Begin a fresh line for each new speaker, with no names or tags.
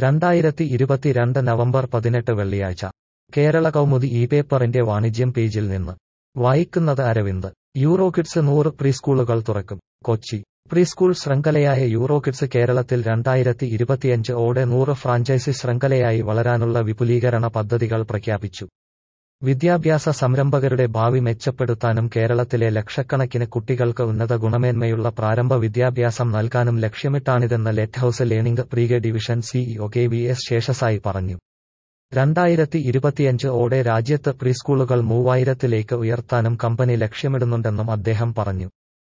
രണ്ടായിരത്തി ഇരുപത്തിരണ്ട് നവംബർ പതിനെട്ട് വെള്ളിയാഴ്ച കേരള കൗമുദി ഈ പേപ്പറിന്റെ വാണിജ്യം പേജിൽ നിന്ന് വായിക്കുന്നത് അരവിന്ദ് യൂറോകിഡ്സ് നൂറ് പ്രീസ്കൂളുകൾ തുറക്കും കൊച്ചി പ്രീസ്കൂൾ ശൃംഖലയായ യൂറോകിഡ്സ് കേരളത്തിൽ രണ്ടായിരത്തി ഇരുപത്തിയഞ്ച് ഓടെ നൂറ് ഫ്രാഞ്ചൈസി ശൃംഖലയായി വളരാനുള്ള വിപുലീകരണ പദ്ധതികൾ പ്രഖ്യാപിച്ചു വിദ്യാഭ്യാസ സംരംഭകരുടെ ഭാവി മെച്ചപ്പെടുത്താനും കേരളത്തിലെ ലക്ഷക്കണക്കിന് കുട്ടികൾക്ക് ഉന്നത ഗുണമേന്മയുള്ള പ്രാരംഭ വിദ്യാഭ്യാസം നൽകാനും ലക്ഷ്യമിട്ടാണിതെന്ന് ലെറ്റ് ഹൌസ് ലേണിംഗ് പ്രീഗെ division CEO K V S Seshasayee പറഞ്ഞു രണ്ടായിരത്തി ഇരുപത്തിയഞ്ച് ഓടെ രാജ്യത്ത് പ്രീസ്കൂളുകൾ മൂവായിരത്തിലേക്ക് ഉയർത്താനും കമ്പനി ലക്ഷ്യമിടുന്നുണ്ടെന്നും അദ്ദേഹം പറഞ്ഞു